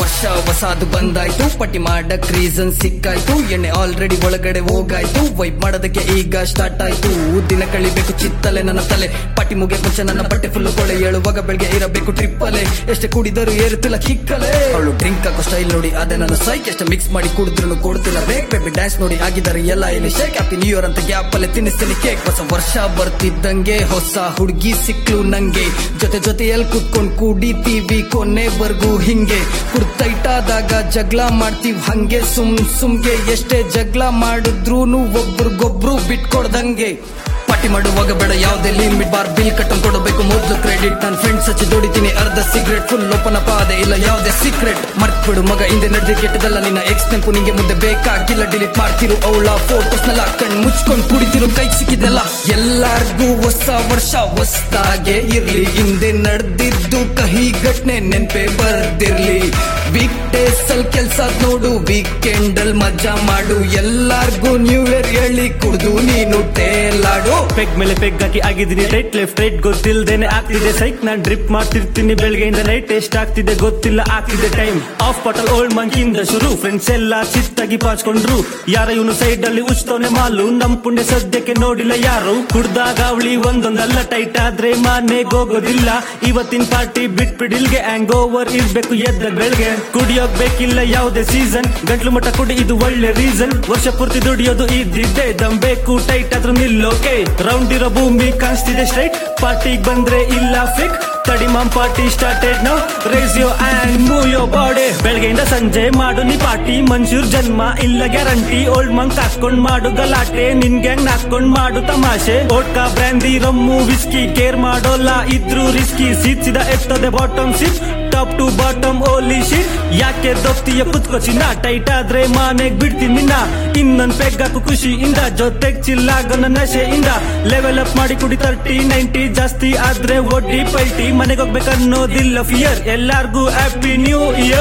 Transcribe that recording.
ವರ್ಷ ಹೊಸಾದು ಬಂದಾಯ್ತು ಪಟ್ಟಿ ಮಾಡಕ್ ರೀಸನ್ ಸಿಕ್ಕಾಯ್ತು ಎಣ್ಣೆ ಆಲ್ರೆಡಿ ಒಳಗಡೆ ಹೋಗಾಯ್ತು ವೈಪ್ ಮಾಡೋದಕ್ಕೆ ಈಗ ಸ್ಟಾರ್ಟ್ ಆಯ್ತು ದಿನ ಕಳಿಬೇಕು ಚಿತ್ತಲೆ ನನ್ನ ತಲೆ ಪಟ್ಟಿ ಮುಗಿಯ ಮುಂಚೆ ನನ್ನ ಬಟ್ಟೆ ಫುಲ್ ಕೊಳೆ ಹೇಳುವಾಗ ಬೆಳಗ್ಗೆ ಇರಬೇಕು ಟ್ರಿಪ್ಪಲೆ ಎಷ್ಟೇ ಕುಡಿದರೂ ಏರುತ್ತಿಲ್ಲ ಕಿಕ್ಕಲೆ ಅವಳು ಡ್ರಿಂಕ್ ಹಾಕೋ ಸ್ಟೈಲ್ ನೋಡಿ ಅದೇ ನನ್ನ ಸೈಕ್ ಎಷ್ಟು ಮಿಕ್ಸ್ ಮಾಡಿ ಕುಡಿದ್ರು ಕೊಡ್ತಿಲ್ಲ ಬೇಕ್ ಬೇಬಿ ಡ್ಯಾನ್ಸ್ ನೋಡಿ ಆಗಿದ್ದಾರೆ ಎಲ್ಲ ಇಲ್ಲಿ ಶೇಕ್ ಹ್ಯಾಪಿ ನ್ಯೂ ಇಯರ್ ಅಂತ ಗ್ಯಾಪ್ ಅಲ್ಲಿ ತಿನ್ನಿಸ್ತೀನಿ ಕೇಕ್ ಹೊಸ ವರ್ಷ ಬರ್ತಿದ್ದಂಗೆ ಹೊಸ ಹುಡುಗಿ ಸಿಕ್ಲು ನಂಗೆ ಜೊತೆ ಜೊತೆಯಲ್ಲಿ ಕುತ್ಕೊಂಡ್ ಕುಡಿತೀವಿ ಕೊನೆವರೆಗೂ ಹಿಂಗೆ ಕುರ್ತೈಟಾದಾಗ ಜಗಳ ಮಾಡ್ತೀವಿ ಹಂಗೆ ಸುಮ್ ಸುಮ್ಗೆ ಎಷ್ಟೇ ಜಗಳ ಮಾಡಿದ್ರೂನು ಒಬ್ರಿಗೊಬ್ರು ಬಿಟ್ಕೊಡ್ದಂಗೆ ಪಾರ್ಟಿ ಮಾಡುವಾಗ ಬೇಡ ಯಾವುದೇ ಲಿಮಿಟ್ ಬಾರ್ ಬಿಲ್ ಕಟ್ಟನ್ ಕೊಡಬೇಕು ಮೊದಲು ಕ್ರೆಡಿಟ್ ನನ್ನ ಫ್ರೆಂಡ್ಸ್ ಹಚ್ಚಿ ದುಡಿತೀನಿ ಅರ್ಧ ಸಿಗರೆಟ್ ಫುಲ್ ಓಪನ್ ಅಪ್ ಆದೆ ಇಲ್ಲ ಯಾವುದೇ ಸೀಕ್ರೆಟ್ ಮರ್ತ್ ಬಿಡು ಮಗ ಹಿಂದೆ ನಡೆದಿ ಕೆಟ್ಟದಲ್ಲ ನಿನ್ನ ಎಕ್ಸ್ ನೆನಪು ನಿಂಗೆ ಮುಂದೆ ಬೇಕಾಗಿಲ್ಲ ಡಿಲೀಟ್ ಮಾಡ್ತಿರು ಅವಳ ಫೋಟೋಸ್ ನೆಲ್ಲ ಕಣ್ ಮುಚ್ಕೊಂಡ್ ಕುಡಿತಿರು ಕೈ ಸಿಕ್ಕಿದೆಲ್ಲ ಎಲ್ಲಾರ್ಗೂ ಹೊಸ ವರ್ಷ ಹೊಸ್ತಾಗೆ ಇರ್ಲಿ ಹಿಂದೆ ನಡೆದಿದ್ದು ಕಹಿ ಘಟನೆ ನೆನ್ಪೆ ಬರ್ದಿರ್ಲಿ ವೀಕ್ ಡೇಸ್ ಅಲ್ಲಿ ಕೆಲ್ಸ ನೋಡು ವೀಕೆಂಡ್ ಅಲ್ಲಿ ಮಜಾ ಮಾಡು ಎಲ್ಲಾರ್ಗೂ ನ್ಯೂ ಇಯರ್ ಹೇಳಿ ಕುಡ್ದು ನೀನು ಟೇಲಾಡು ಪೆಗ್ ಮೇಲೆ ಪೆಗ್ ಹಾಕಿ ಆಗಿದ್ದೀನಿ ರೈಟ್ ಲೆಫ್ಟ್ ರೈಟ್ ಗೊತ್ತಿಲ್ದೇನೆ ಆಗ್ತಿದೆ ಸೈಕ್ ನಾನ್ ಡ್ರಿಪ್ ಮಾಡ್ತಿರ್ತೀನಿ ಬೆಳಗ್ಗೆಯಿಂದ ನೈಟ್ ಎಷ್ಟ್ ಆಗ್ತಿದೆ ಗೊತ್ತಿಲ್ಲ ಆಗ್ತಿದೆ ಟೈಮ್ ಆಫ್ ಬಾಟಲ್ ಓಲ್ಡ್ ಮಂಕಿಂದ ಶುರು ಫ್ರೆಂಡ್ಸ್ ಎಲ್ಲ ಚಿತ್ತಾಗಿ ಪಾಚ್ಕೊಂಡ್ರು ಯಾರ ಇವನು ಸೈಡ್ ಅಲ್ಲಿ ಉಚ್ತವನೆ ಮಾಲು ನಮ್ ಪುಂಡೆ ಸದ್ಯಕ್ಕೆ ನೋಡಿಲ್ಲ ಯಾರು ಕುಡ್ದಾಗ ಅವಳಿ ಒಂದೊಂದಲ್ಲ ಟೈಟ್ ಆದ್ರೆ ಮನೆಗೆ ಹೋಗೋದಿಲ್ಲ ಇವತ್ತಿನ ಪಾರ್ಟಿ ಬಿಟ್ಬಿಡಿಲ್ಗೆ ಹ್ಯಾಂಗ್ ಓವರ್ ಇರ್ಬೇಕು ಎದ್ದ ಬೆಳಗ್ಗೆ ಕುಡಿಯೋಕ್ ಬೇಕಿಲ್ಲ ಯಾವುದೇ ಸೀಸನ್ ಗಂಟ್ಲು ಮಟ್ಟ ಕುಡಿ ಇದು ಒಳ್ಳೆ ರೀಸನ್ ವರ್ಷ ಪೂರ್ತಿ ದುಡಿಯೋದು ಇದ್ದಿದ್ದೆ ದಮ್ ಬೇಕು ಟೈಟ್ ಆದ್ರೂ ನಿಲ್ಲೋಕೆ ರೌಂಡ್ ಇರೋ ಭೂಮಿ ಕಾಣಿಸ್ತಿದೆ ಸ್ಟ್ರೈಟ್ ಪಾರ್ಟಿಗ್ ಬಂದ್ರೆ ಇಲ್ಲ ಫಿಕ್ ತಡಿ mom party started now raise yo and move yo body ಬೆಳಗ್ಗೆಯಿಂದ ಸಂಜೆ ಮಾಡು ನೀ ಪಾರ್ಟಿ ಮನ್ಸೂರ್ ಜನ್ಮ ಇಲ್ಲ ಗ್ಯಾರಂಟಿ ಓಲ್ಡ್ ಮಂಕ್ ಹಾಕೊಂಡ್ ಮಾಡು ಗಲಾಟೆ ನಿನ್ ಗ್ಯಾಂಗ್ ಹಾಕೊಂಡ್ ಮಾಡು ತಮಾಷೆ vodka brandy rum whisky care ಮಾಡೋಲ್ಲ ಇದ್ರು ರಿಸ್ಕಿ ಸೀತ್ಸಿದ ಎತ್ತದೆ bottom sip top to bottom ಓಲಿ ಶಿಟ್ ಯಾಕೆ ದೊಪ್ತಿಯ ಕುತ್ಕೋ ಚಿನ್ನ ಟೈಟ್ ಆದ್ರೆ ಮನೆಗ್ ಬಿಡ್ತೀನಿ ನಿನ್ನ ಇನ್ನೊಂದ್ ಪೆಗ್ ಹಾಕು ಖುಷಿಯಿಂದ ಜೊತೆಗ್ ಚಿಲ್ಲಾಗೋನ ನಶೆಯಿಂದ ಲೆವೆಲ್ ಅಪ್ ಮಾಡಿ ಕುಡಿ ತರ್ಟಿ ನೈಂಟಿ ಜಾಸ್ತಿ ಆದ್ರೆ ಒಡ್ಡಿ ಪಲ್ಟಿ ಮನೆಗೆ ಹೋಗ್ಬೇಕನ್ನೋದಿಲ್ಲ ಫಿಯರ್ ಎಲ್ಲಾರ್ಗೂ ಹ್ಯಾಪಿ ನ್ಯೂ ಇಯರ್